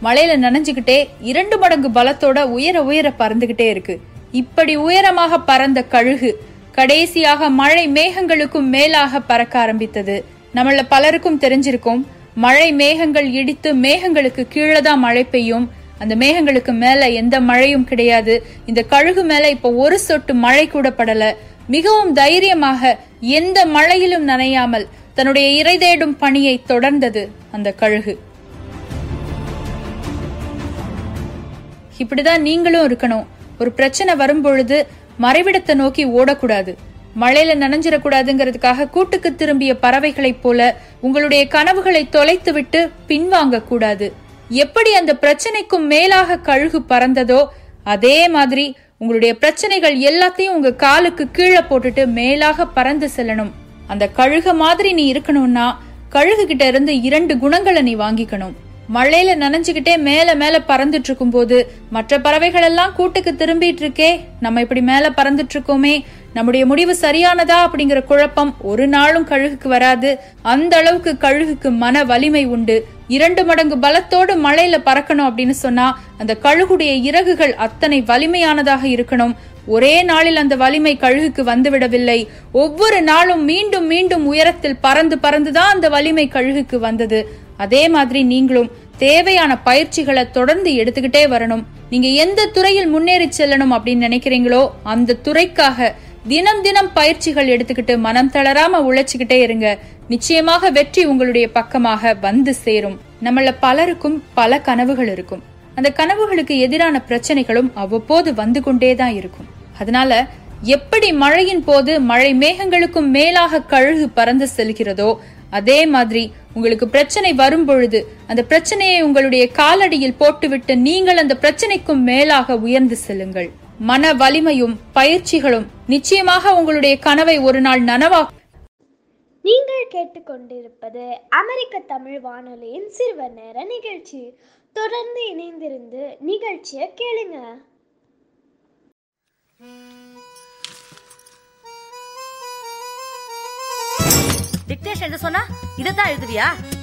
மழையில நனைஞ்சுக்கிட்டே இரண்டு மடங்கு பலத்தோட உயர உயர பறந்துகிட்டே இருக்கு இப்படி உயரமாக பறந்த கழுகு கடைசியாக மழை மேகங்களுக்கும் மேலாக பறக்க ஆரம்பித்தது நம்மள பலருக்கும் தெரிஞ்சிருக்கும் மழை மேகங்கள் இடித்து மேகங்களுக்கு கீழே தான் மழை பெய்யும் அந்த மேகங்களுக்கு மேல எந்த மழையும் கிடையாது இந்த கழுகு மேல இப்ப ஒரு சொட்டு மழை கூட படல மிகவும் தைரியமாக எந்த மழையிலும் நனையாமல் தன்னுடைய இறை தேடும் பணியை தொடர்ந்தது அந்த கழுகு இப்படிதான் நீங்களும் இருக்கணும் ஒரு பிரச்சனை வரும்பொழுது மறைவிடத்தை நோக்கி ஓடக்கூடாது மழையில நனைஞ்சிடக்கூடாதுங்கிறதுக்காக கூட்டுக்கு திரும்பிய பறவைகளைப் போல உங்களுடைய கனவுகளை தொலைத்து விட்டு பின்வாங்க கூடாது எப்படி அந்த பிரச்சனைக்கும் மேலாக கழுகு பறந்ததோ அதே மாதிரி உங்களுடைய பிரச்சனைகள் எல்லாத்தையும் உங்க காலுக்கு கீழே போட்டுட்டு மேலாக பறந்து செல்லணும் அந்த கழுக மாதிரி நீ இருக்கணும்னா கழுகு கிட்ட இருந்து இரண்டு குணங்களை நீ வாங்கிக்கணும் மழையில நனைஞ்சுக்கிட்டே மேல மேல பறந்துட்டு இருக்கும் போது மற்ற பறவைகள் எல்லாம் கூட்டுக்கு திரும்பிட்டு இருக்கே நம்ம இப்படி மேல பறந்துட்டு இருக்கோமே நம்முடைய முடிவு சரியானதா அப்படிங்கிற குழப்பம் ஒரு நாளும் கழுகுக்கு வராது அந்த அளவுக்கு கழுகுக்கு மன வலிமை உண்டு இரண்டு மடங்கு பலத்தோடு மழையில பறக்கணும் அப்படின்னு சொன்னா அந்த கழுகுடைய இறகுகள் அத்தனை வலிமையானதாக இருக்கணும் ஒரே நாளில் அந்த வலிமை கழுகுக்கு வந்துவிடவில்லை ஒவ்வொரு நாளும் மீண்டும் மீண்டும் உயரத்தில் பறந்து பறந்துதான் அந்த வலிமை கழுகுக்கு வந்தது அதே மாதிரி நீங்களும் தேவையான பயிற்சிகளை தொடர்ந்து எடுத்துக்கிட்டே வரணும் நீங்க எந்த துறையில் முன்னேறி செல்லணும் அப்படின்னு நினைக்கிறீங்களோ அந்த துறைக்காக தினம் தினம் பயிற்சிகள் எடுத்துக்கிட்டு மனம் தளராம உழைச்சுக்கிட்டே இருங்க நிச்சயமாக வெற்றி உங்களுடைய பக்கமாக வந்து சேரும் நம்மள பலருக்கும் பல கனவுகள் இருக்கும் அந்த கனவுகளுக்கு எதிரான பிரச்சனைகளும் அவ்வப்போது வந்து கொண்டேதான் இருக்கும் அதனால எப்படி மழையின் போது மழை மேகங்களுக்கும் மேலாக கழுகு பறந்து செல்கிறதோ அதே மாதிரி உங்களுக்கு பிரச்சனை வரும் பொழுது அந்த பிரச்சனையை உங்களுடைய காலடியில் போட்டுவிட்டு நீங்கள் அந்த பிரச்சனைக்கும் மேலாக உயர்ந்து செல்லுங்கள் மன வலிமையும் பயிற்சிகளும் நிச்சயமாக உங்களுடைய கனவை ஒரு நாள் நனவா நீங்கள் கேட்டுக்கொண்டிருப்பது அமெரிக்க தமிழ் வானொலியின் சிறுவர் நேர நிகழ்ச்சி தொடர்ந்து இணைந்திருந்து நிகழ்ச்சியை கேளுங்க டிக்டேஷன் எழுத சொன்னா இதைத்தான் எழுதுவியா